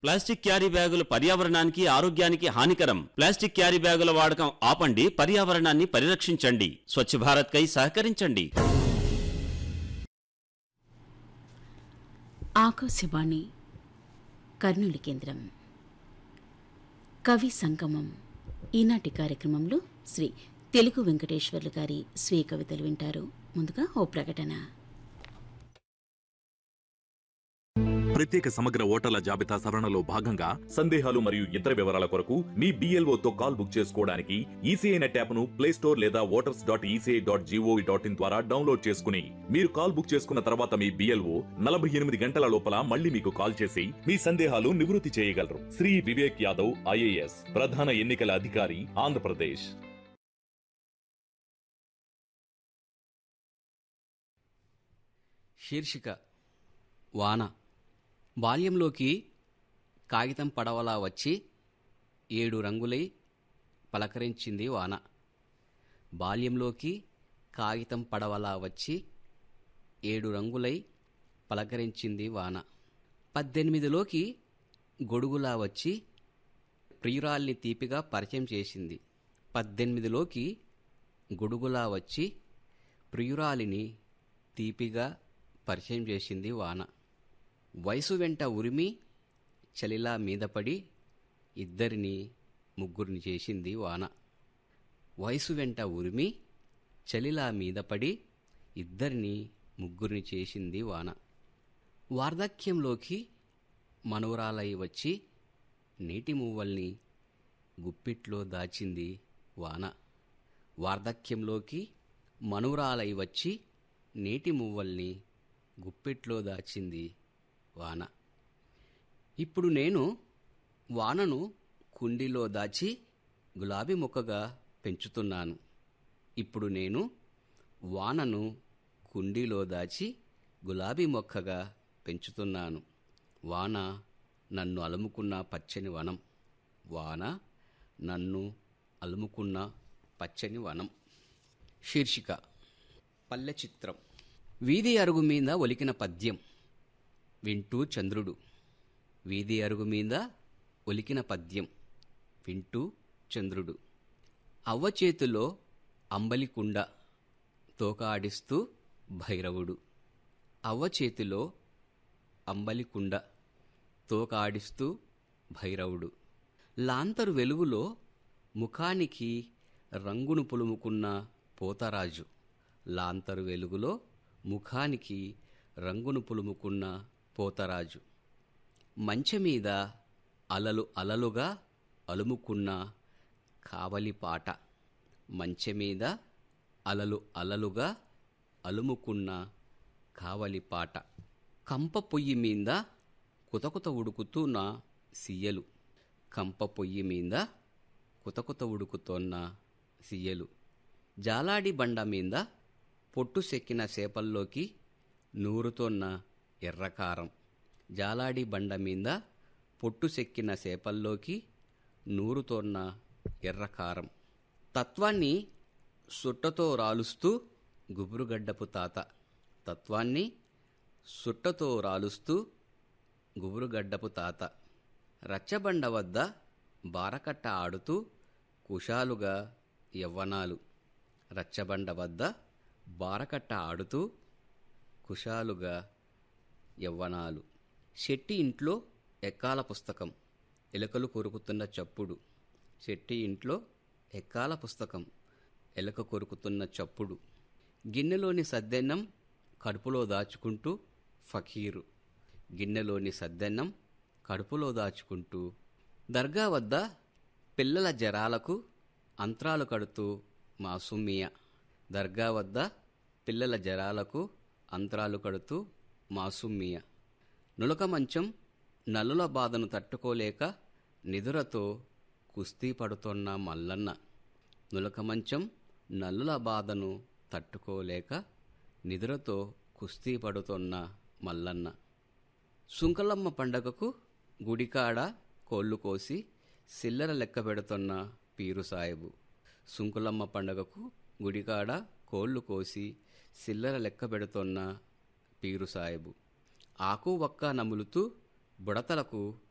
plastic carry బ్యాగులు పర్యావరణానికి ఆరోగ్యానికి హానికరం ప్లాస్టిక్ క్యారీ బ్యాగుల వాడకం ఆపండి పర్యావరణాన్ని పరిరక్షించండి స్వచ్ఛ భారత్ కై సహకరించండి ఆకాశవాణి కర్నూలు కేంద్రం కవి సంగమం ఈనాటి కార్యక్రమంలో శ్రీ తెలుగు వెంకటేశ్వర్లు గారి స్వీయ కవితలు వింటారు ముందుగా ఓ ప్రకటన ప్రత్యేక సమగ్ర ఓటర్ల జాబితా సవరణలో భాగంగా సందేహాలు మరియు ఇతర వివరాల కొరకు మీ BLO తో కాల్ బుక్ చేసుకోవడానికి ఈసీఐ నెట్ యాప్ను ప్లే స్టోర్ లేదా voters dot ECI dot GOV dot IN ద్వారా డౌన్లోడ్ చేసుకుని మీరు కాల్ బుక్ చేసుకున్న తర్వాత మీ బిఎల్ఓ నలభై ఎనిమిది గంటల లోపల మళ్ళీ మీకు కాల్ చేసి మీ సందేహాలు నివృత్తి చేయగలరు శ్రీ వివేక్ యాదవ్ ఐఏఎస్ ప్రధాన ఎన్నికల అధికారి ఆంధ్రప్రదేశ్ శీర్షిక వాన బాల్యంలోకి కాగితం పడవలా వచ్చి ఏడు రంగులై పలకరించింది వాన బాల్యంలోకి కాగితం పడవలా వచ్చి ఏడు రంగులై పలకరించింది వాన పద్దెనిమిదిలోకి గొడుగులా వచ్చి ప్రియురాల్ని తీపిగా పరిచయం చేసింది పద్దెనిమిదిలోకి గొడుగులా వచ్చి ప్రియురాలిని తీపిగా పరిచయం చేసింది వాన వయసు వెంట ఉరిమి చలిలా మీదపడి ఇద్దరిని ముగ్గురిని చేసింది వాన వయసు వెంట ఉరిమి చలిలా మీదపడి ఇద్దరిని ముగ్గురిని చేసింది వాన వార్ధక్యంలోకి మనవరాలై వచ్చి నీటి మువ్వల్ని గుప్పిట్లో దాచింది వాన వార్ధక్యంలోకి మనురాలై వచ్చి నీటి మువ్వల్ని గుప్పిట్లో దాచింది వాన ఇప్పుడు నేను వానను కుండీలో దాచి గులాబీ మొక్కగా పెంచుతున్నాను ఇప్పుడు నేను వానను కుండీలో దాచి గులాబీ మొక్కగా పెంచుతున్నాను వాన నన్ను అలుముకున్న పచ్చని వనం వాన నన్ను అలుముకున్న పచ్చని వనం శీర్షిక పల్లె చిత్రం వీధి అరుగు మీద ఒలికిన పద్యం వింటూ చంద్రుడు వీధి అరుగు మీద ఒలికిన పద్యం వింటూ చంద్రుడు అవ్వ చేతిలో అంబలికుండ తోకాడిస్తూ భైరవుడు అవ్వ చేతిలో అంబలికుండ తోకాడిస్తూ భైరవుడు లాంతరు వెలుగులో ముఖానికి రంగును పులుముకున్న పోతరాజు లాంతరు వెలుగులో ముఖానికి రంగును పులుముకున్న పోతరాజు మంచె మీద అలలు అలలుగా అలుముకున్న కావలిపాట మంచె మీద అలలు అలలుగా అలుముకున్న కావలిపాట కంప పొయ్యి మీద కుతకుత ఉడుకుతున్న సియ్యలు కంప పొయ్యి మీద కుతకుత ఉడుకుతోన్న సియ్యలు జాలాడి బండ మీద పొట్టు సెక్కిన చేపల్లోకి నూరుతోన్న ఎర్రకారం జాలాడి బండ మీద పొట్టు సెక్కిన చేపల్లోకి నూరుతోన్న ఎర్రకారం తత్వాన్ని సుట్టతో రాలుస్తూ గుబురుగడ్డపు తాత తత్వాన్ని సుట్టతో రాలుస్తూ గుబురుగడ్డపు తాత రచ్చబండ వద్ద బారకట్ట ఆడుతూ కుశాలుగా యవ్వనాలు రచ్చబండ వద్ద బారకట్ట ఆడుతూ కుశాలుగా యవ్వనాలు శెట్టి ఇంట్లో ఎక్కాల పుస్తకం ఎలుకలు కొరుకుతున్న చప్పుడు శెట్టి ఇంట్లో ఎక్కాల పుస్తకం ఎలుక కొరుకుతున్న చప్పుడు గిన్నెలోని సద్దెన్నం కడుపులో దాచుకుంటూ ఫకీరు గిన్నెలోని సద్దెన్నం కడుపులో దాచుకుంటూ దర్గా వద్ద పిల్లల జరాలకు అంత్రాలు కడుతూ మాసుమియా దర్గా వద్ద పిల్లల జరాలకు అంతరాలు కడుతూ మాసుమియా నులక మంచం నల్లుల బాధను తట్టుకోలేక నిదురతో కుస్తీ పడుతోన్న మల్లన్న నులక మంచం నల్లుల బాధను తట్టుకోలేక నిదురతో కుస్తీ పడుతోన్న మల్లన్న సుంకలమ్మ పండగకు గుడికాడ కోళ్లు కోసి సిల్లర లెక్క పెడుతున్న పీరు సాయబు సుంకులమ్మ పండగకు గుడికాడ కోళ్లు కోసి సిల్లర లెక్క పెడుతోన్న పీరు సాయబు ఆకు వక్క నములుతూ బుడతలకు